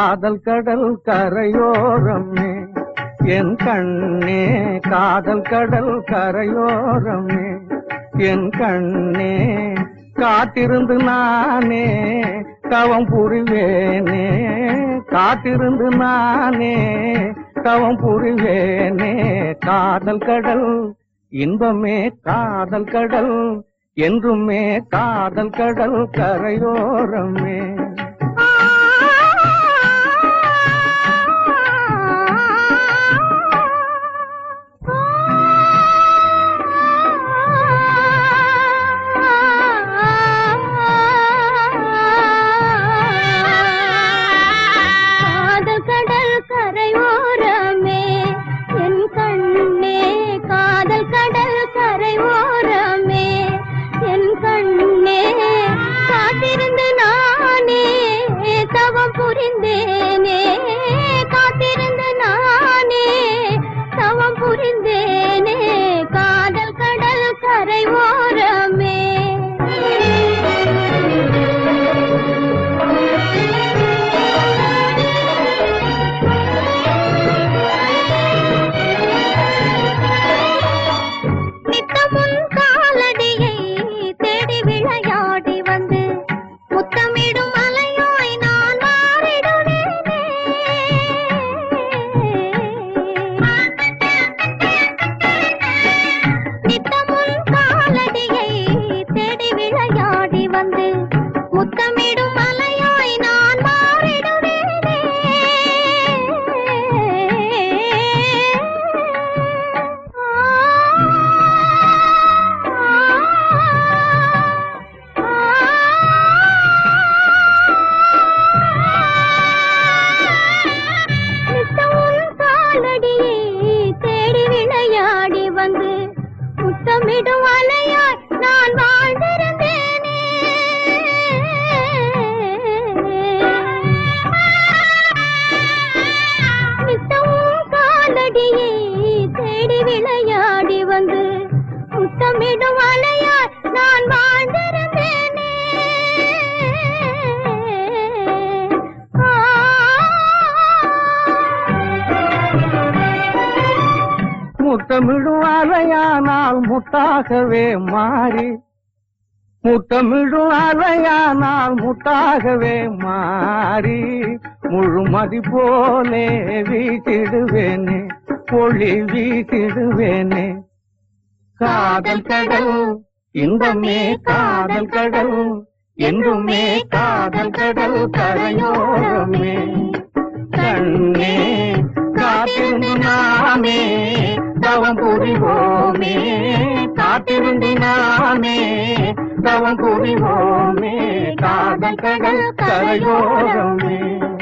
காதல் கடல் கரையோரமே என் கண்ணே காதல் கடல் கரையோரமே என் கண்ணே காத்திருந்து நானே தவம் புரிவேனே காத்திருந்து நானே தவம் புரிவேனே காதல் கடல் இன்பமே காதல் கடல் என்றுமே காதல் கடல் கரையோரமே காதல் கடல் கரையோரமே என் கண்ணே காதல் கடல் கரையோரமே என் கண்ணே காத்திருந்து நானே தவம் புரிந்தேனே காத்திருந்து நானே தவம் புரிந்தேனே காதல் கடல் கரையோரமே நித்தமுன் காலடியை தேடி விளையாடி வந்து முத்தமிடும் அலையாய் நான் மாறிடுவேனே நித்தமுன் காலடியை தேடி விளையாடி வந்து முத்தமிடும் அலையாய் நான் மாறிடுவேனே நித்தமுன் காலடியை தேடி விளையாடி வந்து முத்தமிடும் அலையாய் நான் வாழ்ந்திருந்தேனே நித்தமும் காலடியை தேடி விளையாடி வந்து முத்தமிடும் அலையாய் நான் வாழ்ந்திருந்தேனே முத்தமிடும் அலையானால் முத்தாகவே மாறி முத்தமிடும் அலையானால் முத்தாகவே மாறி முழுமதி போலே வீசிடுவேனே ஒளி வீசிடுவேனே காதல் கடல் இன்பமே காதல் கடல் என்றுமே காதல் கடல் கரையோரமே கண்ணே காத்திருந்து நாமே தவம் புரிவோமே காத்திருந்து நாமே தவம் புரிவோமே காதல் கடல் கரையோரமே